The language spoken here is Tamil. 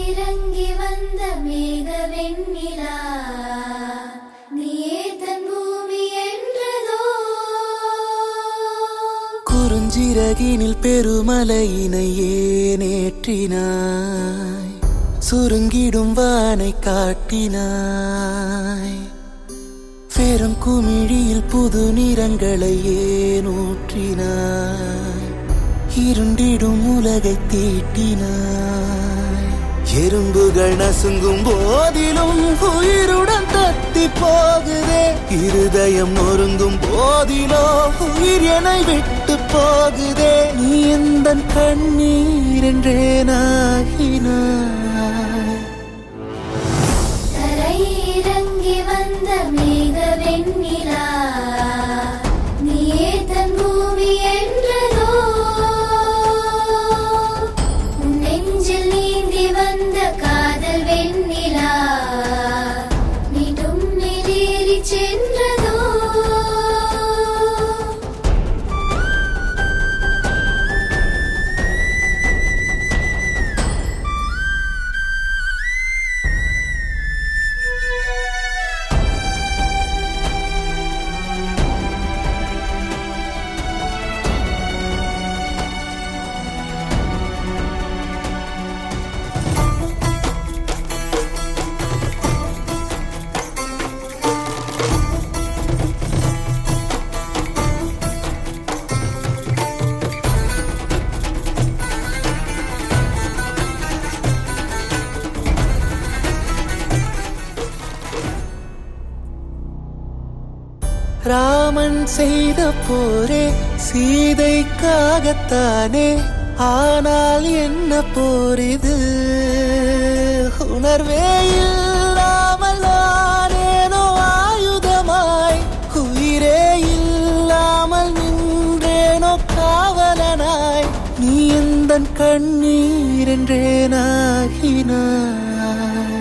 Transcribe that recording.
இறங்கி வந்த மேக வெண்ணிலா நீயே தன் பூமி என்றதோ குறுஞ்சிறகினில் பெருமலையினை ஏனேற்றினாய் சுருங்கிடும் வானை காட்டினாய் பெரும் குமிழியில் புது நிறங்களை ஏனூற்றினாய் இருண்டிடும் உலகை தீட்டினாய் எறும்புகள் நசுங்கும் போதிலும் உயிருடன் தத்தி போகுதே இருதயம் நொறுங்கும் போதிலோ உயிர் என்னை விட்டு போகுதே நீ எந்த கண்ணீர் என்றேனாகினாய் தரை இறங்கி வந்த மேக வெண்ணிலா நீயே தன் பூமி என்றதோ உன் நெஞ்சில் நீந்தி வந்த காதல் வெண்ணிலா மீண்டும் மேலேறி சென்றதோ ராமன் செய்த போரே சீதைக்காகத்தானே ஆனால் என்ன போர் இது உணர்வே இல்லாமல் நானேனோ ஆயுதமாய் உயிரே இல்லாமல் நின்றேனோ காவலனாய் நீ எந்த கண்ணீர் என்றேனாகினாய்